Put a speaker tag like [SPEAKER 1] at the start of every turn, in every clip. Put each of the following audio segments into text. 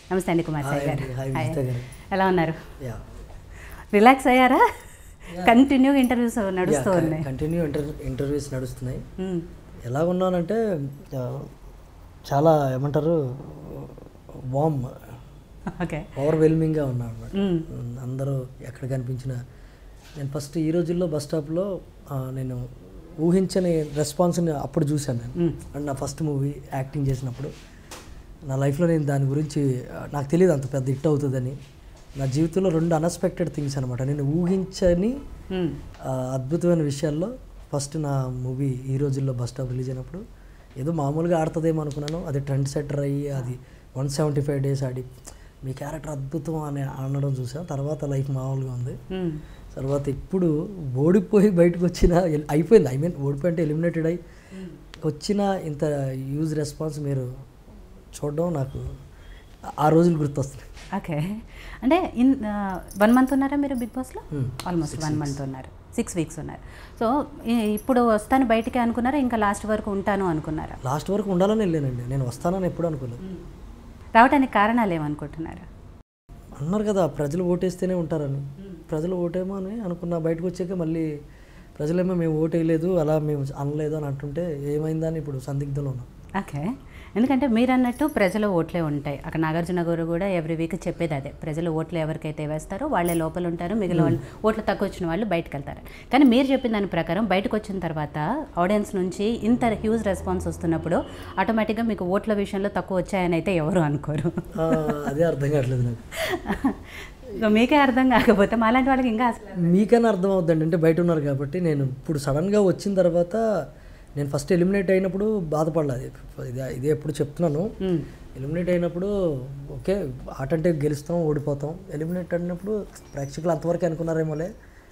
[SPEAKER 1] నమస్తే అండి కుమార్ సాయి
[SPEAKER 2] హాయ్
[SPEAKER 1] గారు
[SPEAKER 2] అండి, హాయ్
[SPEAKER 1] హాయ్.
[SPEAKER 2] విజిత గారు.
[SPEAKER 1] ఎలా ఉన్నారు
[SPEAKER 2] యా
[SPEAKER 1] రిలాక్స్ అయ్యారా కంటిన్యూ ఇంటర్వ్యూస్ నడుస్తూ ఉన్నాయి
[SPEAKER 2] కంటిన్యూ ఇంటర్ ఇంటర్వ్యూస్ నడుస్తున్నాయి
[SPEAKER 1] మ్మ్.
[SPEAKER 2] ఎలా ఉన్నానంటే ఆ, చాలా ఏమంటారు వామ్
[SPEAKER 1] ఓకే
[SPEAKER 2] ఓవర్వెల్మింగ్గా ఉన్నాను అనమాట
[SPEAKER 1] మ్మ్.
[SPEAKER 2] అందరూ ఎక్కడ కనిపించినా నేను ఫస్ట్ ఈ రోజుల్లో బస్ స్టాప్లో ఆ, నేను ఊహించని రెస్పాన్స్ని అప్పుడు చూశాను నేను
[SPEAKER 1] మ్మ్.
[SPEAKER 2] అండ్ నా ఫస్ట్ మూవీ యాక్టింగ్ చేసినప్పుడు నా లైఫ్లో నేను దాని గురించి ఆ, నాకు తెలియదు అంత పెద్ద హిట్ అవుతుందని నా జీవితంలో రెండు అన్ఎక్స్పెక్టెడ్ థింగ్స్ అనమాట నేను ఊహించని
[SPEAKER 1] మ్మ్.
[SPEAKER 2] ఆ, అద్భుతమైన విషయాల్లో ఫస్ట్ నా మూవీ ఈ రోజుల్లో బస్ స్టాప్ రిలీజ్ అయినప్పుడు ఏదో మామూలుగా ఆడుతుందేమో అనుకున్నాను అది ట్రెండ్ సెటర్ అయ్యి అది వన్ సెవెంటీ ఫైవ్ డేస్ ఆడి మీ క్యారెక్టర్ అద్భుతం అని అనడం చూసాం తర్వాత లైఫ్ మామూలుగా ఉంది
[SPEAKER 1] మ్మ్.
[SPEAKER 2] తర్వాత ఇప్పుడు ఓడిపోయి బయటకు వచ్చిన ఎల్- అయిపోయింది ఐ మీన్ ఓడిపోయి అంటే ఎలిమినేటెడ్ అయ్యి వచ్చిన ఇంత యూజ్ రెస్పాన్స్ మీరు చూడడం నాకు ఆ రోజులు గుర్తొస్తున్నాయి
[SPEAKER 1] ఓకే అంటే ఇన్ వన్ మంత్ ఉన్నారా మీరు బిగ్ బాస్లో
[SPEAKER 2] Hmm.
[SPEAKER 1] ఆల్మోస్ట్ వన్ మంత్ ఉన్నారు సిక్స్ వీక్స్ ఉన్నారు సో ఈ- ఇప్పుడు వస్తాను బయటికి అనుకున్నారా ఇంకా లాస్ట్ వరకు ఉంటాను అనుకున్నారా
[SPEAKER 2] లాస్ట్ వరకు ఉండాలని వెళ్ళానండి నేను వస్తానని ఎప్పుడు అనుకోలేదు
[SPEAKER 1] రావడానికి కారణాలు ఏమనుకుంటున్నారు
[SPEAKER 2] అన్నారు కదా ప్రజలు ఓటేస్తేనే ఉంటారని ప్రజలు ఓటేమో అని అనుకున్నా బయటకు వచ్చాక మళ్ళీ ప్రజలేమో మేము ఓటేయలేదు అలా మేము అనలేదు అని అంటుంటే ఏమైందని ఇప్పుడు సందిగ్ధంలో ఉన్నాం
[SPEAKER 1] ఓకే ఎందుకంటే మీరు అన్నట్టు ప్రజల ఓట్లే ఉంటాయి అక్కడ నాగార్జున గారు కూడా ఎవ్రీ వీక్ చెప్పేది అదే ప్రజలు ఓట్లు ఎవరికైతే వేస్తారో వాళ్ళే లోపల ఉంటారు మిగిలిన వాళ్ళు ఓట్లు తక్కువ వచ్చిన వాళ్ళు బయటకు వెళ్తారు కానీ మీరు చెప్పిన దాని ప్రకారం బయటకు వచ్చిన తర్వాత ఆడియన్స్ నుంచి ఇంత హ్యూజ్ రెస్పాన్స్ వస్తున్నప్పుడు ఆటోమేటిక్గా మీకు ఓట్ల విషయంలో తక్కువ వచ్చాయని అయితే ఎవరు అనుకోరు
[SPEAKER 2] ఆ, అదే అర్థం కావట్లేదు నాకు
[SPEAKER 1] ఇక మీకే అర్థం కాకపోతే మాలాంటి వాళ్ళకి ఇంకా అసలు
[SPEAKER 2] మీకైనా అర్థం అవుద్దండి అంటే బయట ఉన్నారు కాబట్టి నేను ఇప్పుడు సడన్గా వచ్చిన తర్వాత నేను ఫస్ట్ ఎలిమినేట్ అయినప్పుడు బాధపడలేదు ఇదే ఇదే ఎప్పుడు చెప్తున్నాను
[SPEAKER 1] మ్మ్.
[SPEAKER 2] ఎలిమినేట్ అయినప్పుడు ఓకే ఆట అంటే గెలుస్తాం ఓడిపోతాం ఎలిమినేట్ అయినప్పుడు ప్రేక్షకులు అంతవరకు అనుకున్నారేమోలే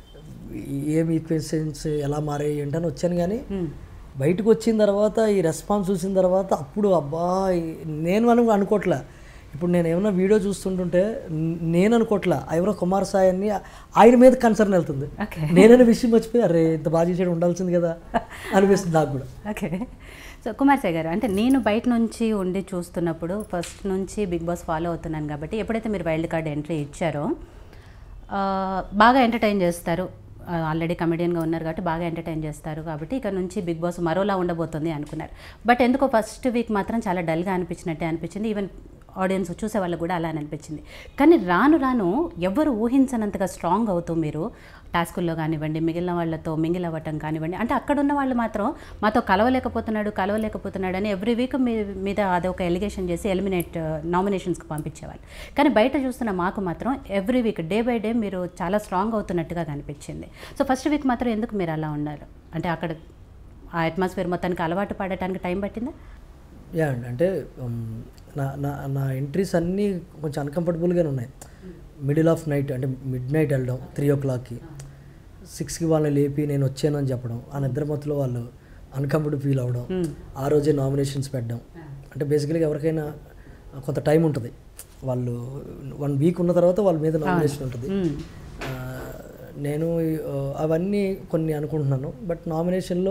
[SPEAKER 2] ఏం ఈక్వేషన్స్ ఎలా మారాయి ఏంటని వచ్చాను కానీ
[SPEAKER 1] మ్మ్.
[SPEAKER 2] బయటకు వచ్చిన తర్వాత ఈ రెస్పాన్స్ చూసిన తర్వాత అప్పుడు అబ్బా ఈ- నేను అను అనుకోవట్లే ఇప్పుడు నేను ఏమైనా వీడియో చూస్తుంటుంటే న- నేను అనుకోవట్లే ఎవరో కుమార్ సాయి అని ఆయన మీద కన్సర్న్ వెళ్తుంది
[SPEAKER 1] ఓకే
[SPEAKER 2] నేననే విషయం మర్చిపోయి అరే ఇంత బాగా చేసాడు ఉండాల్సింది కదా అనిపిస్తుంది నాకు కూడా
[SPEAKER 1] ఓకే సో కుమార్ సాయి గారు అంటే నేను బయట నుంచి ఉండి చూస్తున్నప్పుడు ఫస్ట్ నుంచి బిగ్ బాస్ ఫాలో అవుతున్నాను కాబట్టి ఎప్పుడైతే మీరు వైల్డ్ కార్డ్ ఎంట్రీ ఇచ్చారో ఆ, బాగా ఎంటర్టైన్ చేస్తారు ఆల్రెడీ కమెడియన్గా ఉన్నారు కాబట్టి బాగా ఎంటర్టైన్ చేస్తారు కాబట్టి ఇక నుంచి బిగ్ బాస్ మరోలా ఉండబోతుంది అనుకున్నారు బట్ ఎందుకో ఫస్ట్ వీక్ మాత్రం చాలా డల్గా అనిపించినట్టే అనిపించింది ఈవెన్ ఆడియన్స్ చూసే వాళ్ళకు కూడా అలా అనిపించింది కానీ రాను రాను ఎవరు ఊహించనంతగా స్ట్రాంగ్ అవుతూ మీరు టాస్కుల్లో కానివ్వండి మిగిలిన వాళ్ళతో మింగిల్ అవ్వటం కానివ్వండి అంటే అక్కడ ఉన్న వాళ్ళు మాత్రం మాతో కలవలేకపోతున్నాడు కలవలేకపోతున్నాడు అని ఎవ్రీ వీక్ మీ మీద అదొక ఎలిగేషన్ చేసి ఎలిమినేట్ నామినేషన్స్కి పంపించేవాళ్ళు కానీ బయట చూస్తున్న మాకు మాత్రం every week day by day మీరు చాలా స్ట్రాంగ్ అవుతున్నట్టుగా కనిపించింది సో ఫస్ట్ వీక్ మాత్రం ఎందుకు మీరు అలా ఉన్నారు అంటే అక్కడ ఆ అట్మాస్ఫియర్ మొత్తానికి అలవాటు పడటానికి టైం పట్టిందా
[SPEAKER 2] యా అండి అంటే ఉమ్, నా నా నా ఎంట్రీస్ అన్నీ కొంచెం అన్కంఫర్టబుల్గానే ఉన్నాయి మిడిల్ ఆఫ్ నైట్ అంటే మిడ్ నైట్ వెళ్ళడం త్రీ ఓ క్లాక్కి సిక్స్కి వాళ్ళని లేపి నేను వచ్చాను అని చెప్పడం ఆ నిద్ర మత్తులో వాళ్ళు అన్కంఫర్టబుల్ ఫీల్ అవ్వడం ఆ రోజే నామినేషన్స్ పెట్టడం అంటే బేసికల్గా ఎవరికైనా కొంత టైం ఉంటుంది వాళ్ళు వన్ వీక్ ఉన్న తర్వాత వాళ్ళ మీద నామినేషన్ ఉంటుంది
[SPEAKER 1] మ్మ్.
[SPEAKER 2] ఆ, నేను ఆ, అవన్నీ కొన్ని అనుకుంటున్నాను బట్ నామినేషన్లో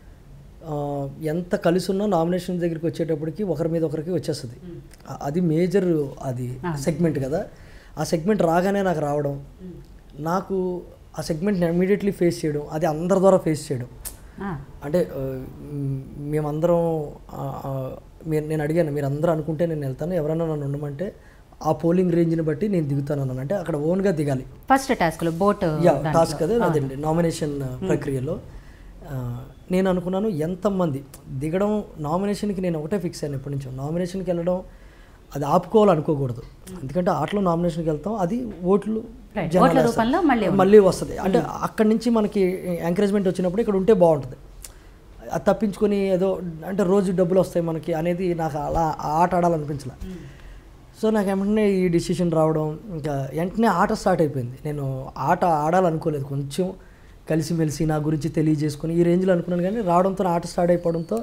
[SPEAKER 2] ఆ, ఎంత కలిసి ఉన్నా నామినేషన్ దగ్గరికి వచ్చేటప్పటికి ఒకరి మీద ఒకరికి వచ్చేస్తుంది ఆ- అది మేజర్ అది సెగ్మెంట్ కదా ఆ సెగ్మెంట్ రాగానే నాకు రావడం నాకు ఆ సెగ్మెంట్ని ఇమీడియట్లీ ఫేస్ చేయడం అది అందరి ద్వారా ఫేస్ చేయడం
[SPEAKER 1] ఆ,
[SPEAKER 2] అంటే ఆ, మ్, మేమందరం ఆ, ఆ, మీరు నేను అడిగాను మీరు అందరూ అనుకుంటే నేను వెళ్తాను ఎవరైనా నన్ను ఉండమంటే ఆ పోలింగ్ రేంజ్ని బట్టి నేను దిగుతాను అన్నాను అంటే అక్కడ ఓన్గా దిగాలి
[SPEAKER 1] ఫస్ట్ టాస్క్లో బోట్
[SPEAKER 2] యా టాస్క్ అదే అదండి నామినేషన్ ప్రక్రియలో ఆ, నేను అనుకున్నాను ఎంతమంది దిగడం నామినేషన్కి నేను ఒకటే ఫిక్స్ అయ్యాను ఎప్పటి నుంచో నామినేషన్కి వెళ్ళడం అది ఆపుకోవాలనుకోకూడదు ఎందుకంటే ఆటలో నామినేషన్కి వెళ్తాం అది ఓట్లు
[SPEAKER 1] Right.
[SPEAKER 2] జనాలు
[SPEAKER 1] ఓట్ల
[SPEAKER 2] వేస్తారు.
[SPEAKER 1] రూపంలో మళ్ళీ
[SPEAKER 2] మళ్ళీ వస్తుంది అంటే అక్కడి నుంచి మనకి ఎంకరేజ్మెంట్ వచ్చినప్పుడు ఇక్కడ ఉంటే బాగుంటుంది అది తప్పించుకొని ఏదో అంటే రోజు డబ్బులు వస్తాయి మనకి అనేది నాకు అలా ఆ ఆట ఆడాలనిపించలే సో నాకు వెంటనే ఈ డిసిషన్ రావడం ఇంకా వెంటనే ఆట స్టార్ట్ అయిపోయింది నేను ఆట ఆడాలనుకోలేదు కొంచెం కలిసిమెలిసి నా గురించి తెలియజేసుకొని ఈ రేంజ్లో అనుకున్నాను కానీ రావడంతో నా ఆట స్టార్ట్ అయిపోవడంతో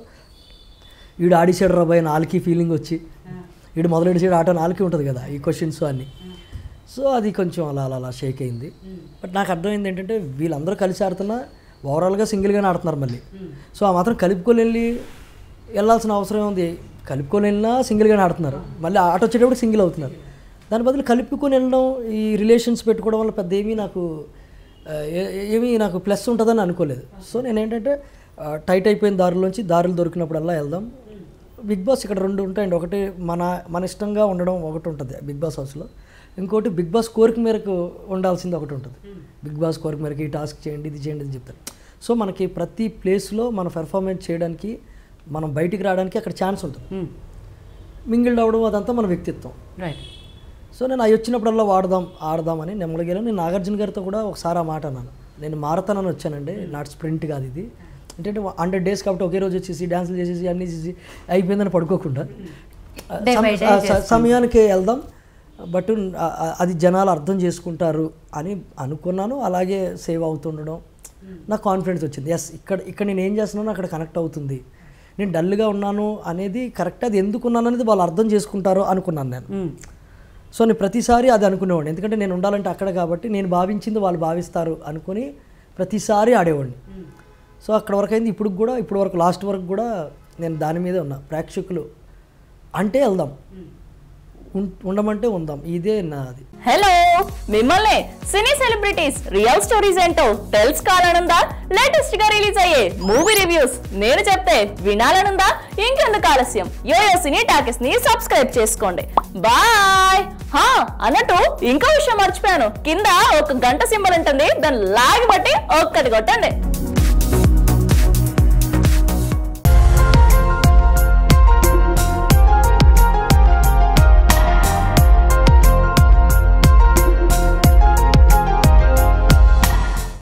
[SPEAKER 2] వీడు ఆడిసాడు రాబాయ్ నాలుగు ఫీలింగ్ వచ్చి వీడు మొదలెడిసాడు ఆట నాలుగు ఉంటుంది కదా ఈ క్వశ్చన్స్ అన్నీ సో అది కొంచెం అలా అలా అలా షేక్ అయింది బట్ నాకు అర్థమైంది ఏంటంటే వీళ్ళందరూ కలిసి ఆడుతున్నా ఓవరాల్గా సింగిల్గానే ఆడుతున్నారు మళ్ళీ సో ఆ మాత్రం కలుపుకొని వెళ్ళి వెళ్ళాల్సిన అవసరం ఉంది కలుపుకొని వెళ్ళినా సింగిల్గానే ఆడుతున్నారు మళ్ళీ ఆట వచ్చేటప్పుడు సింగిల్ అవుతున్నారు దాని బదులు కలుపుకొని వెళ్ళడం ఈ రిలేషన్స్ పెట్టుకోవడం వల్ల పెద్ద ఏమీ నాకు ఆ, ఏ- ఏమీ నాకు ప్లస్ ఉంటుందని అనుకోలేదు సో నేను ఏంటంటే ఆ, టైట్ అయిపోయిన దారుల్లోంచి దారులు దొరికినప్పుడల్లా వెళ్దాం బిగ్ బాస్ ఇక్కడ రెండు ఉంటాయండి ఒకటి మన మన ఇష్టంగా ఉండడం ఒకటి ఉంటుంది బిగ్ బాస్ హౌస్లో ఇంకోటి బిగ్ బాస్ కోరిక మేరకు ఉండాల్సింది ఒకటి ఉంటుంది బిగ్ బాస్ కోరిక మేరకు ఈ టాస్క్ చేయండి ఇది చేయండి అని చెప్తారు సో మనకి ప్రతి ప్లేస్లో మన పెర్ఫార్మెన్స్ చేయడానికి మనం బయటికి రావడానికి అక్కడ ఛాన్స్ ఉంటుంది మింగిల్డ్ అవ్వడం అదంతా మన వ్యక్తిత్వం
[SPEAKER 1] రైట్
[SPEAKER 2] సో నేను అవి వచ్చినప్పుడల్లా వాడదాం ఆడదామని నెమ్మదిగా నేను నాగార్జున గారితో కూడా ఒకసారి ఆ మాట అన్నాను నేను మారతానని వచ్చానండి నాట్ స్ప్రింట్ కాదు ఇది అంటే హండ్రెడ్ డేస్ కాబట్టి ఒకే రోజు వచ్చేసి డ్యాన్సులు చేసేసి అన్నీ చేసి అయిపోయిందని పడుకోకుండా
[SPEAKER 1] Day by
[SPEAKER 2] సమ- ఆ స- సమయానికి వెళ్దాం బట్ ఆ- ఆ- అది జనాలు అర్థం చేసుకుంటారు అని అనుకున్నాను అలాగే సేవ్ అవుతుండడం నాకు కాన్ఫిడెన్స్ వచ్చింది ఎస్ ఇక్కడ ఇక్కడ నేను ఏం చేస్తున్నానో అక్కడ కనెక్ట్ అవుతుంది నేను డల్గా ఉన్నాను అనేది కరెక్ట్ అది ఎందుకు ఉన్నాను అనేది వాళ్ళు అర్థం చేసుకుంటారు అనుకున్నాను నేను సో నేను ప్రతిసారి అది అనుకునేవాడిని ఎందుకంటే నేను ఉండాలంటే అక్కడ కాబట్టి నేను భావించింది వాళ్ళు భావిస్తారు అనుకుని ప్రతిసారి ఆడేవాడిని సో అక్కడ వరకు అయింది ఇప్పుడు కూడా ఇప్పుడు వరకు లాస్ట్ వరకు కూడా నేను దాని మీదే ఉన్నా ప్రేక్షకులు అంటే వెళ్దాం ఉం- ఉండమంటే ఉందాం ఇదే నాది
[SPEAKER 3] హలో మిమ్మల్ని సినీ సెలబ్రిటీస్ రియల్ స్టోరీస్ ఏంటో తెలుసుకోవాలనుందా లేటెస్ట్ గా రిలీజ్ అయ్యే మూవీ రివ్యూస్ నేను చెప్తే వినాలనుందా ఇంకెందుకు ఆలస్యం యోయో సినీ టాకెస్ ని సబ్స్క్రైబ్ చేసుకోండి బాయ్ హా అన్నట్టు ఇంకో విషయం మర్చిపోయాను కింద ఒక గంట సింబల్ ఉంటుంది దాన్ని లాగి బట్టి ఒక్కటి కొట్టండి